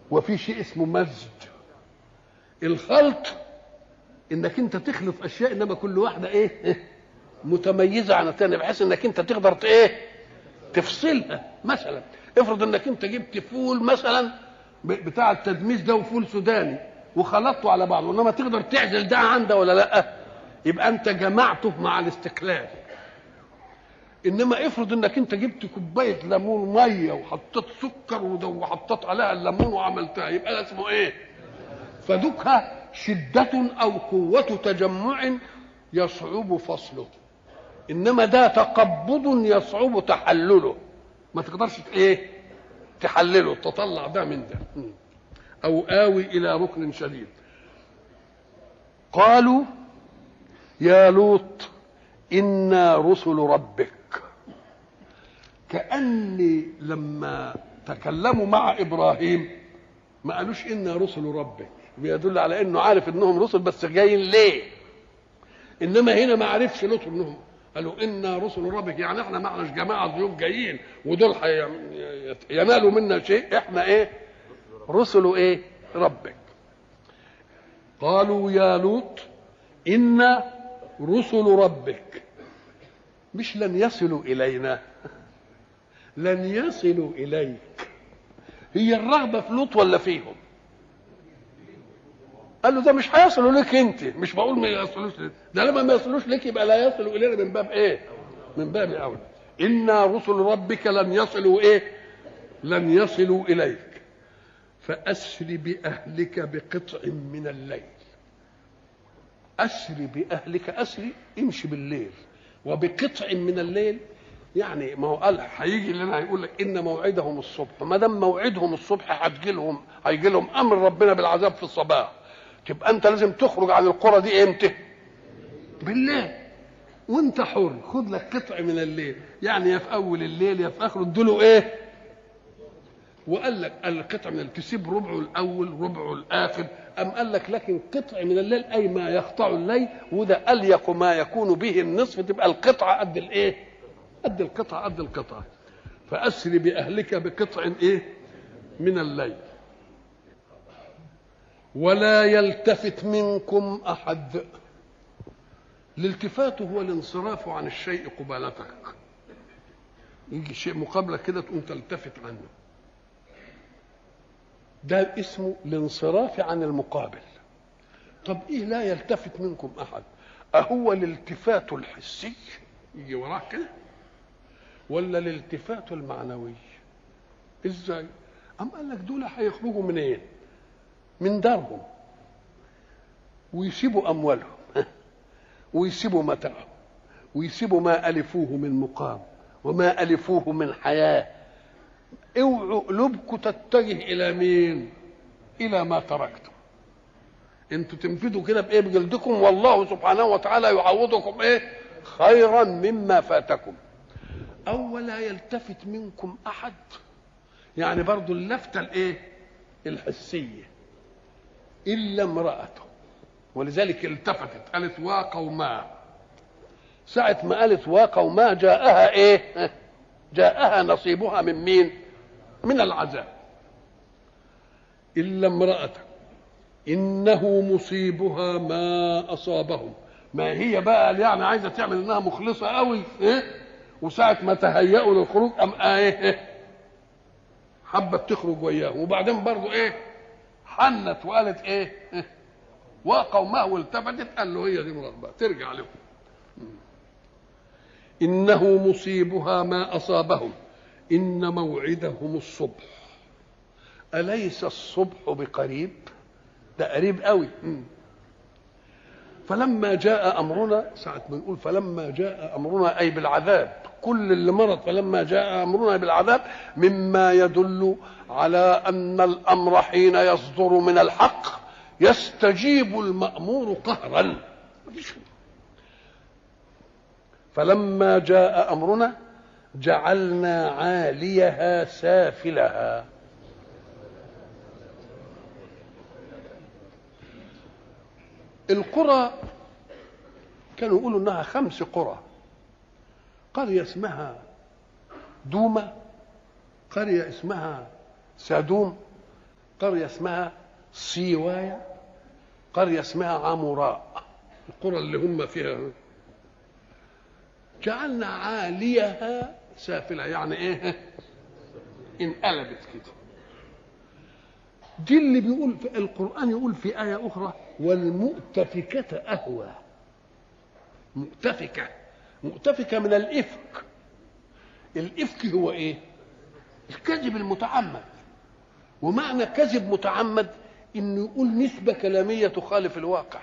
وفي شيء اسمه مزج الخلط انك انت تخلط اشياء انما كل واحده ايه إيه؟ متميزه عن الثانيه بحيث انك انت تقدر ت- ايه تفصلها مثلا افرض انك انت جبت فول مثلا ب- بتاع التدميس ده وفول سوداني وخلطته على بعضه انما تقدر تعزل ده عن ده ولا لا يبقى انت جمعته مع الاستقلال انما افرض انك انت جبت كوبايه ليمون ميه وحطيت سكر وده- وحطيت عليها الليمون وعملتها يبقى ده اسمه ايه فدكها شدة أو قوة تجمع يصعب فصله إنما ده تقبض يصعب تحلله ما تقدرش ت- إيه تحلله تطلع ده من ده م. أو آوي إلى ركن شديد قالوا يا لوط إنا رسل ربك كأني لما تكلموا مع إبراهيم ما قالوش إنا رسل ربك بيدل على انه عارف انهم رسل بس جايين ليه انما هنا ما عرفش لوط انهم قالوا انا رسل ربك يعني احنا ما احناش جماعه ضيوف جايين ودول حي... ينالوا منا شيء احنا ايه رسل ايه ربك قالوا يا لوط انا رسل ربك مش لن يصلوا الينا لن يصلوا اليك هي الرغبه في لوط ولا فيهم قال له ده مش هيصلوا لك انت مش بقول ما يصلوش لك ده لما ما يصلوش لك يبقى لا يصلوا الينا من باب ايه من باب اولى انا رسل ربك لن يصلوا ايه لن يصلوا اليك فاسر باهلك بقطع من الليل اسر باهلك اسري امشي بالليل وبقطع من الليل يعني ما هو قال هيجي لنا هيقول لك ان موعدهم الصبح ما دام موعدهم الصبح هتجي لهم هيجي لهم امر ربنا بالعذاب في الصباح تبقى انت لازم تخرج عن القرى دي امتى بالليل وانت حر خد لك قطع من الليل يعني يا في اول الليل يا في اخره ادوا ايه وقال لك القطع من الليل تسيب ربعه الاول ربعه الاخر ام قال لك لكن قطع من الليل اي ما يقطع الليل وده اليق ما يكون به النصف تبقى القطعه قد الايه قد القطعه قد القطعه فاسر باهلك بقطع ايه من الليل ولا يلتفت منكم احد الالتفات هو الانصراف عن الشيء قبالتك يجي شيء مقابلك كده تقوم تلتفت عنه ده اسمه الانصراف عن المقابل طب ايه لا يلتفت منكم احد اهو الالتفات الحسي يجي وراك كده ولا الالتفات المعنوي ازاي ام قال لك دول هيخرجوا منين إيه؟ من دارهم ويسيبوا اموالهم ويسيبوا متاعهم ويسيبوا ما الفوه من مقام وما الفوه من حياه اوعوا قلوبكم تتجه الى مين الى ما تركتم انتوا تنفذوا كده بايه بجلدكم والله سبحانه وتعالى يعوضكم ايه خيرا مما فاتكم او ولا يلتفت منكم احد يعني برضو اللفته الايه الحسيه الا امراته ولذلك التفتت قالت وقوما ساعة ما قالت وقوما جاءها ايه جاءها نصيبها من مين من العذاب إلا امرأته إنه مصيبها ما أصابهم ما هي بقى يعني عايزة تعمل إنها مخلصة قوي إيه؟ وساعة ما تهيأوا للخروج أم إيه, إيه؟ حبت تخرج وياهم وبعدين برضو إيه حنت وقالت إيه, إيه؟ وقومه والتفتت قال له هي دي مربى ترجع لهم إنه مصيبها ما أصابهم إن موعدهم الصبح أليس الصبح بقريب ده قريب قوي فلما جاء أمرنا ساعة ما نقول فلما جاء أمرنا أي بالعذاب كل اللي مرض فلما جاء أمرنا بالعذاب مما يدل على أن الأمر حين يصدر من الحق يستجيب المأمور قهرا فلما جاء أمرنا جعلنا عاليها سافلها القرى كانوا يقولوا انها خمس قرى قريه اسمها دومه قريه اسمها سادوم قرية اسمها سيوايا قرية اسمها عمراء القرى اللي هم فيها جعلنا عاليها سافلة يعني ايه انقلبت كده دي اللي بيقول في القرآن يقول في آية أخرى والمؤتفكة أهوى مؤتفكة مؤتفكة من الإفك الإفك هو إيه؟ الكذب المتعمد ومعنى كذب متعمد إنه يقول نسبة كلامية تخالف الواقع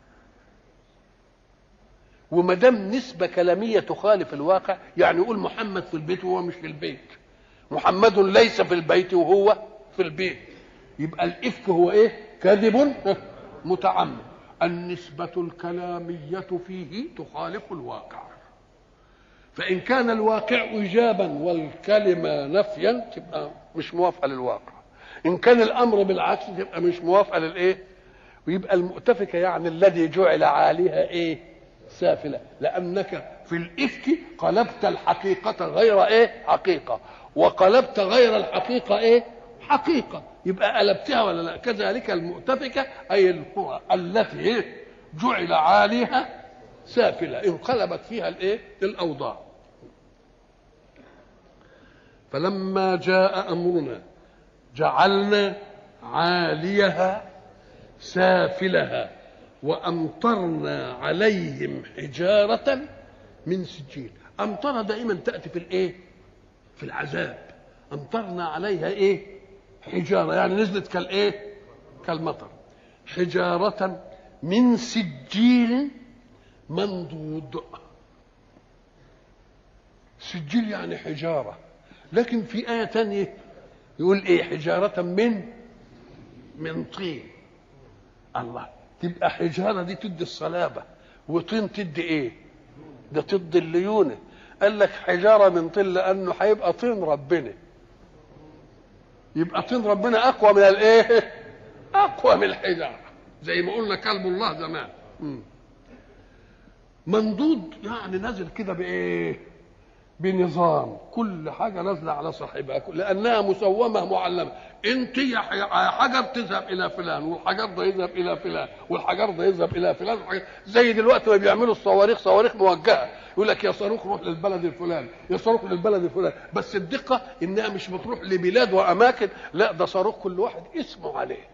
وما دام نسبة كلامية تخالف الواقع يعني يقول محمد في البيت وهو مش في البيت محمد ليس في البيت وهو في البيت يبقى الإفك هو إيه؟ كذب متعمد النسبة الكلامية فيه تخالف الواقع فإن كان الواقع إيجابا والكلمة نفيا تبقى مش موافقة للواقع إن كان الأمر بالعكس تبقى مش موافقة للإيه؟ ويبقى المؤتفكة يعني الذي جعل عاليها إيه؟ سافلة لأنك في الإفك قلبت الحقيقة غير إيه؟ حقيقة وقلبت غير الحقيقة إيه؟ حقيقة يبقى قلبتها ولا لا كذلك المؤتفكة أي القرى التي إيه؟ جعل عاليها سافلة انقلبت فيها الإيه؟ الأوضاع فلما جاء أمرنا جعلنا عاليها سافلها وأمطرنا عليهم حجارة من سجيل أمطر دائما تأتي في الإيه؟ في العذاب أمطرنا عليها إيه؟ حجارة يعني نزلت كالإيه؟ كالمطر حجارة من سجيل منضود سجيل يعني حجارة لكن في آية تانية يقول إيه حجارة من من طين الله تبقى حجارة دي تدي الصلابة وطين تدي إيه ده تدي الليونة قال لك حجارة من طين لأنه هيبقى طين ربنا يبقى طين ربنا أقوى من الإيه أقوى من الحجارة زي ما قلنا كلب الله زمان م. منضود يعني نازل كده بايه بنظام كل حاجه نازله على صاحبها لانها مسومه معلمه انت يا حجر تذهب الى فلان والحجر ده يذهب الى فلان والحجر ده يذهب الى فلان زي دلوقتي ما بيعملوا الصواريخ صواريخ موجهه يقول لك يا صاروخ روح للبلد الفلاني يا صاروخ للبلد الفلاني بس الدقه انها مش بتروح لبلاد واماكن لا ده صاروخ كل واحد اسمه عليه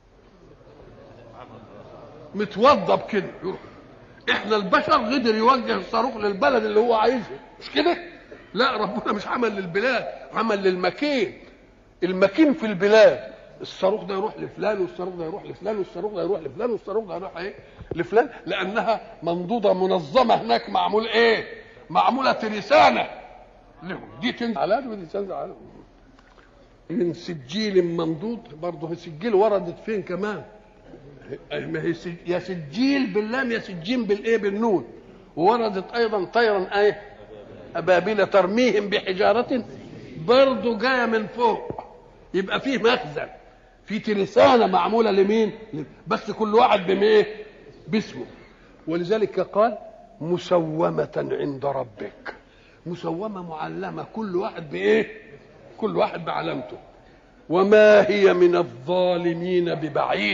متوضب كده يروح احنا البشر قدر يوجه الصاروخ للبلد اللي هو عايزها مش كده لا ربنا مش عمل للبلاد عمل للمكين المكين في البلاد الصاروخ ده يروح لفلان والصاروخ ده يروح لفلان والصاروخ ده يروح لفلان والصاروخ ده يروح ايه لفلان لانها منضوده منظمه هناك معمول ايه معموله ترسانه لهم دي تنزل على ودي تنزل على من سجيل منضود برضه سجيل وردت فين كمان ما هي سج... يا سجيل باللام يا سجين بالايه بالنون ووردت ايضا طيرا ايه ابابيل ترميهم بحجاره برضه جايه من فوق يبقى فيه مخزن في ترسانه معموله لمين بس كل واحد بميه باسمه ولذلك قال مسومة عند ربك مسومة معلمة كل واحد بإيه كل واحد بعلامته وما هي من الظالمين ببعيد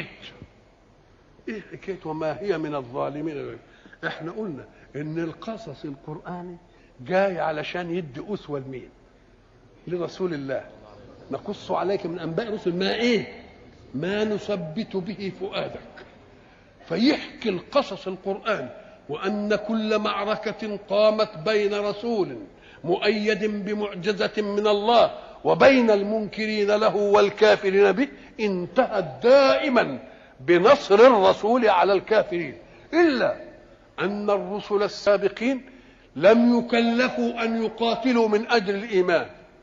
ايه حكايه وما هي من الظالمين احنا قلنا ان القصص القراني جاي علشان يدي اسوه لمين لرسول الله نقص عليك من انباء رسل ما ايه ما نثبت به فؤادك فيحكي القصص القراني وان كل معركه قامت بين رسول مؤيد بمعجزه من الله وبين المنكرين له والكافرين به انتهت دائما بنصر الرسول على الكافرين الا ان الرسل السابقين لم يكلفوا ان يقاتلوا من اجل الايمان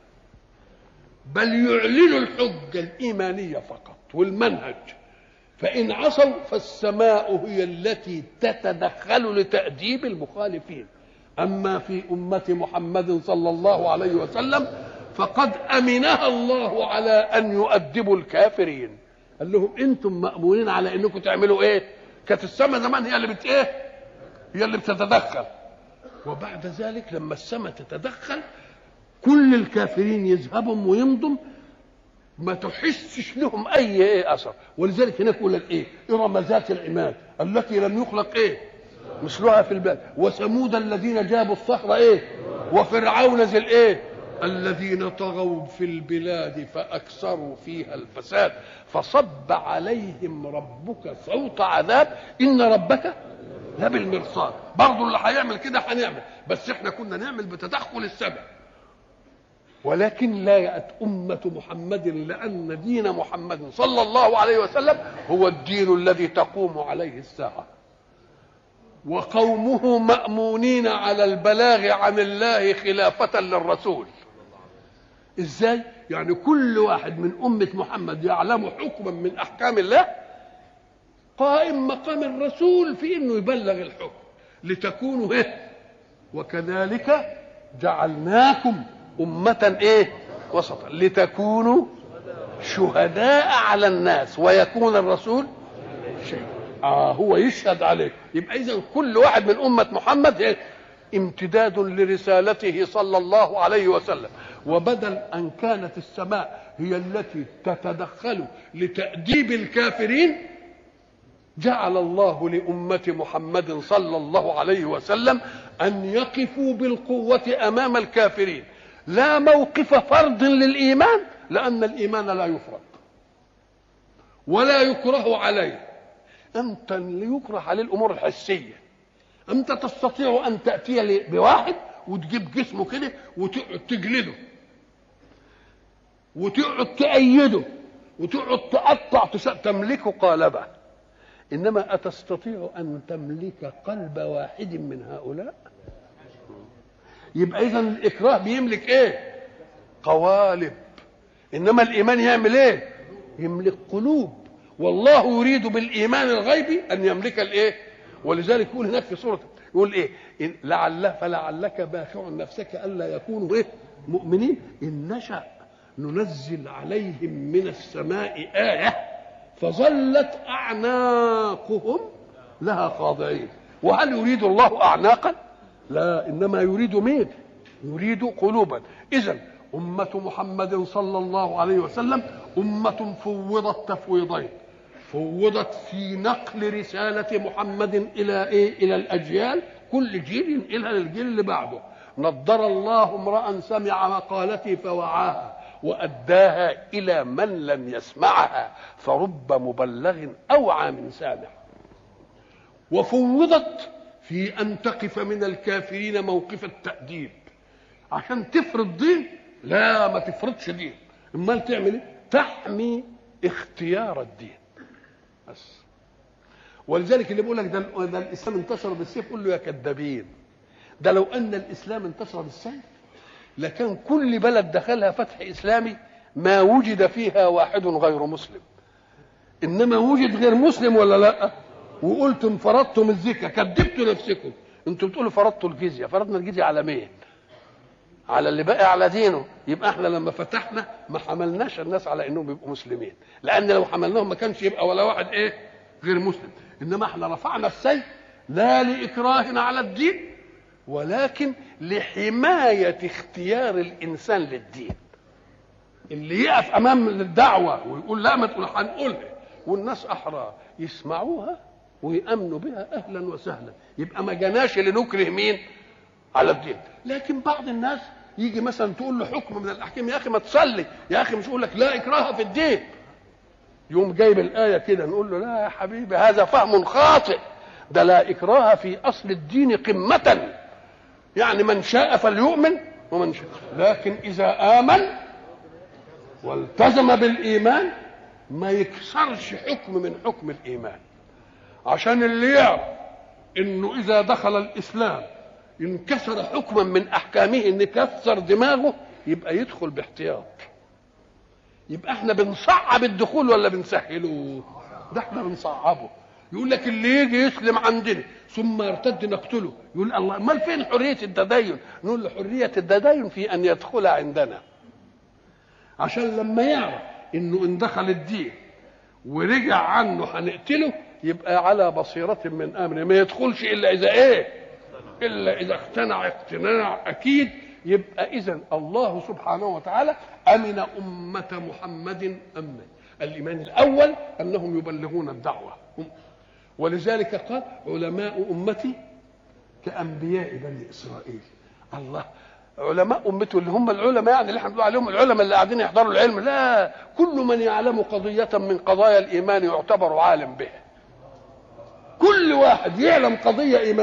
بل يعلنوا الحجه الايمانيه فقط والمنهج فان عصوا فالسماء هي التي تتدخل لتاديب المخالفين اما في امه محمد صلى الله عليه وسلم فقد امنها الله على ان يؤدبوا الكافرين قال لهم انتم مامونين على انكم تعملوا ايه كانت السماء زمان هي اللي بت ايه هي اللي بتتدخل وبعد ذلك لما السماء تتدخل كل الكافرين يذهبوا ويمضوا ما تحسش لهم اي ايه اثر ولذلك هناك يقول لك ايه ارم ذات العماد التي لم يخلق ايه مثلها في البلاد وثمود الذين جابوا الصخر ايه وفرعون ذي الايه الذين طغوا في البلاد فاكثروا فيها الفساد فصب عليهم ربك صوت عذاب ان ربك لبالمرصاد برضه اللي هيعمل كده هنعمل بس احنا كنا نعمل بتدخل السبب ولكن لا يأت أمة محمد لأن دين محمد صلى الله عليه وسلم هو الدين الذي تقوم عليه الساعة وقومه مأمونين على البلاغ عن الله خلافة للرسول ازاي يعني كل واحد من أمة محمد يعلم حكما من أحكام الله قائم مقام الرسول في انه يبلغ الحكم لتكونوا ايه وكذلك جعلناكم أمة إيه؟ وسطا لتكونوا شهداء على الناس ويكون الرسول شهيدا آه هو يشهد عليه يبقى إذا كل واحد من أمة محمد إيه؟ امتداد لرسالته صلى الله عليه وسلم وبدل أن كانت السماء هي التي تتدخل لتأديب الكافرين جعل الله لأمة محمد صلى الله عليه وسلم أن يقفوا بالقوة أمام الكافرين لا موقف فرض للإيمان لأن الإيمان لا يفرض ولا يكره عليه أنت اللي يكره عليه الأمور الحسية أنت تستطيع أن تأتي بواحد وتجيب جسمه كده وتقعد تجلده وتقعد تأيده وتقعد تقطع تملكه قالبه إنما أتستطيع أن تملك قلب واحد من هؤلاء يبقى اذا الاكراه بيملك ايه قوالب انما الايمان يعمل ايه يملك قلوب والله يريد بالايمان الغيبي ان يملك الايه ولذلك يقول هناك في سوره يقول ايه إن لعل فلعلك باخع نفسك الا يكونوا ايه مؤمنين ان نشا ننزل عليهم من السماء ايه فظلت اعناقهم لها خاضعين وهل يريد الله اعناقا لا انما يريد مين يريد قلوبا اذا امه محمد صلى الله عليه وسلم امه فوضت تفويضين فوضت في نقل رساله محمد الى ايه الى الاجيال كل جيل ينقلها للجيل اللي بعده نضر الله امرا سمع مقالتي فوعاها واداها الى من لم يسمعها فرب مبلغ اوعى من سامع وفوضت في ان تقف من الكافرين موقف التاديب عشان تفرض دين لا ما تفرضش دين امال تعمل ايه تحمي اختيار الدين بس ولذلك اللي بيقول لك ده, ده الاسلام انتشر بالسيف قول له يا كذابين ده لو ان الاسلام انتشر بالسيف لكان كل بلد دخلها فتح اسلامي ما وجد فيها واحد غير مسلم انما وجد غير مسلم ولا لا وقلتم فرضتم الزكاه كذبتوا نفسكم انتم بتقولوا فرضتوا الجزيه فرضنا الجزيه على مين على اللي بقى على دينه يبقى احنا لما فتحنا ما حملناش الناس على انهم يبقوا مسلمين لان لو حملناهم ما كانش يبقى ولا واحد ايه غير مسلم انما احنا رفعنا السيف لا لاكراه على الدين ولكن لحمايه اختيار الانسان للدين اللي يقف امام الدعوه ويقول لا ما تقول هنقولها والناس احرار يسمعوها ويامنوا بها اهلا وسهلا يبقى ما جناش لنكره مين على الدين لكن بعض الناس يجي مثلا تقول له حكم من الاحكام يا اخي ما تصلي يا اخي مش يقول لك لا اكراه في الدين يوم جايب الايه كده نقول له لا يا حبيبي هذا فهم خاطئ ده لا اكراه في اصل الدين قمه يعني من شاء فليؤمن ومن شاء لكن اذا امن والتزم بالايمان ما يكسرش حكم من حكم الايمان عشان اللي يعرف انه اذا دخل الاسلام انكسر حكما من احكامه ان كسر دماغه يبقى يدخل باحتياط يبقى احنا بنصعب الدخول ولا بنسهله ده احنا بنصعبه يقول لك اللي يجي يسلم عندنا ثم يرتد نقتله يقول الله امال فين حريه التدين نقول له حريه التدين في ان يدخل عندنا عشان لما يعرف انه ان دخل الدين ورجع عنه هنقتله يبقى على بصيرة من أمره ما يدخلش إلا إذا إيه إلا إذا اقتنع اقتناع أكيد يبقى اذا الله سبحانه وتعالى امن امه محمد امن الايمان الاول انهم يبلغون الدعوه ولذلك قال علماء امتي كانبياء بني اسرائيل الله علماء امته اللي هم العلماء يعني اللي احنا بنقول عليهم العلماء اللي قاعدين يحضروا العلم لا كل من يعلم قضيه من قضايا الايمان يعتبر عالم بها كل واحد يعلم قضيه ايمانيه